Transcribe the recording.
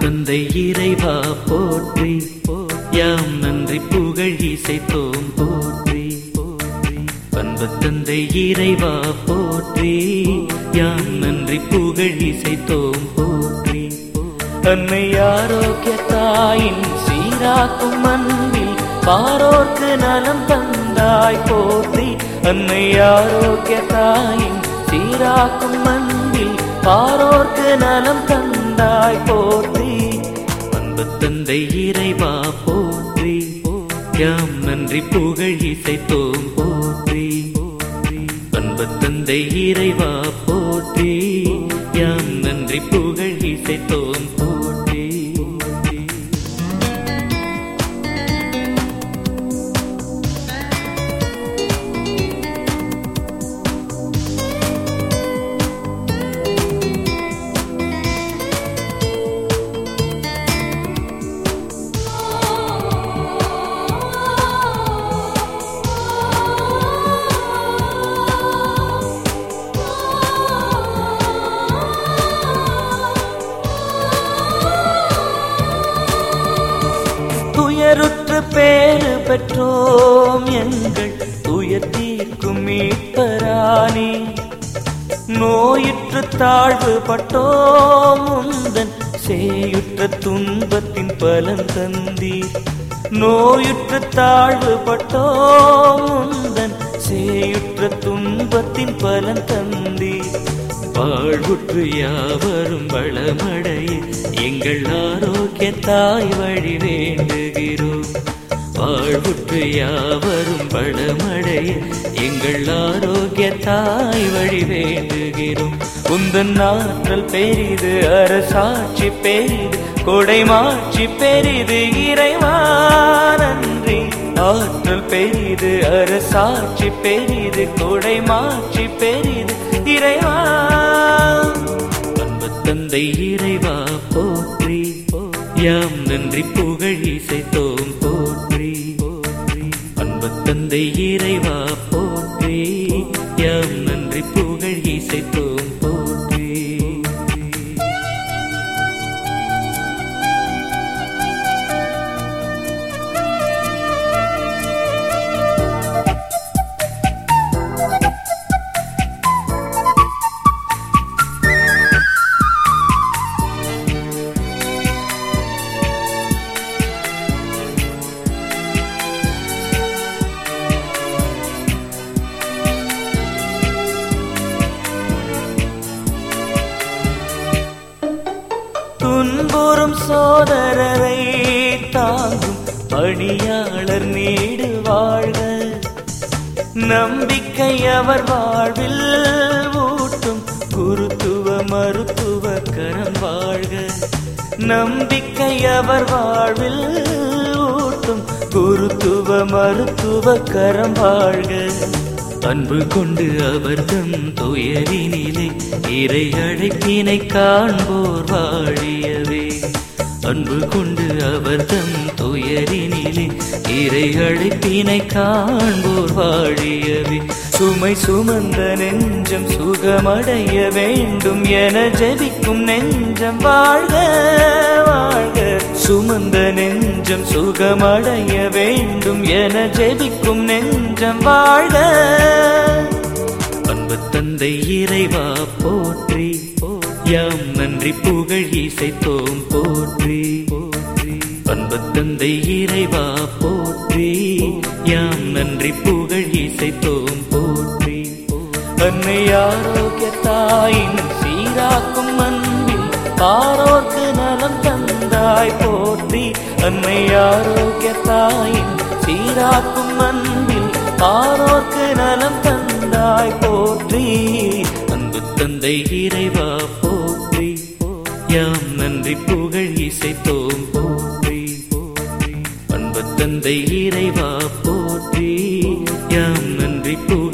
தந்தை இறைவா போற்றி யாம் நன்றி புகழ் இசைத்தோம் போற்றி பண்பு தந்தை இறைவா போற்றி யாம் நன்றி புகழ் இசைத்தோம் போற்றி அன்னை ஆரோக்கிய தாயின் சீராக்கும் அன்பில் பாரோர்க்கு நலம் தந்தாய் போற்றி அன்னை ஆரோக்கிய தாயின் சீராக்கும் அன்பில் பாரோர்க்கு நலம் தந்தாய் போற்றி அன்பு தந்தை இறைவா போற்றி யாம் நன்றி புகழ் இசைத்தோம் போற்றி அன்பு தந்தை இறைவா போற்றி யாம் நன்றி புகழ் இசைத்தோம் போற்றி துயருற்று பேறு பெற்றோம் எங்கள் துயர் தீர்க்கும் மீட்பரானே நோயுற்று தாழ்வு பட்டோம் உந்தன் சேயுற்ற துன்பத்தின் பலன் தந்தீர் நோயுற்று தாழ்வு பட்டோம் உந்தன் சேயுற்ற துன்பத்தின் பலன் தந்தீர் வாழ்வுற்று யாவரும் வளமடைய எங்கள் ஆரோக்கிய தாய் வழி வேண்டுகிறோம் வாழ்வுற்று யாவரும் வளமடைய எங்கள் ஆரோக்கிய தாய் வழி வேண்டுகிறோம் உந்தன் ஆற்றல் பெரிது அரசாட்சி பெரிது கொடை மாட்சி பெரிது இறைவா நன்றி ஆற்றல் பெரிது அரசாட்சி பெரிது கொடை மாட்சி பெரிது இறைவா அன்பு தந்தை இறைவா போற்றி யாம் நன்றி புகழ் இசைத்தோம் போற்றி அன்பு தந்தை இறைவா போற்றி யாம் நன்றி புகழ் இசைத்தோம் போற்றி துன்புறும் சோதரரை தாங்கும் பணியாளர் நீடு வாழ்க நம்பிக்கை அவர் வாழ்வில் ஊட்டும் குருத்துவ மருத்துவ கரம் வாழ்க நம்பிக்கை அவர் வாழ்வில் ஊட்டும் குருத்துவ மருத்துவ கரம் வாழ்க அன்பு கொண்டு அவர்தம் துயரினிலே இறை அழைப்பினை காண்போர் வாழியவே அன்பு கொண்டு அவர்தம் துயரினிலே இறை அழைப்பினை காண்போர் வாழியவே சுமை சுமந்த நெஞ்சம் சுகமடைய வேண்டும் என ஜெபிக்கும் நெஞ்சம் வாழ்க வாழ்க சுமந்த நெஞ்சம் சுகமடைய வேண்டும் என ஜெபிக்கும் நெஞ்சம் வாழ்க அன்பு தந்தை இறைவா போற்றி யாம் நன்றி புகழ் இசைத்தோம் போற்றி அன்பு தந்தை இறைவா போற்றி யாம் நன்றி புகழ் இசைத்தோம் போற்றி அன்னை ஆரோக்கிய தாயின் சீராக்கும் அன்பில் பாரோர்க்கு நலம் தந்தாய் போற்றி அன்னை ஆரோக்கிய தாயின் சீராக்கும் அன்பில் பாரோர்க்கு நலம் தந்தாய் போற்றி அன்பு தந்தை இறைவா போற்றி யாம் நன்றி புகழ் இசைத்தோம் போற்றி அன்பு தந்தை இறைவா போற்றி யாம் நன்றி புகழ்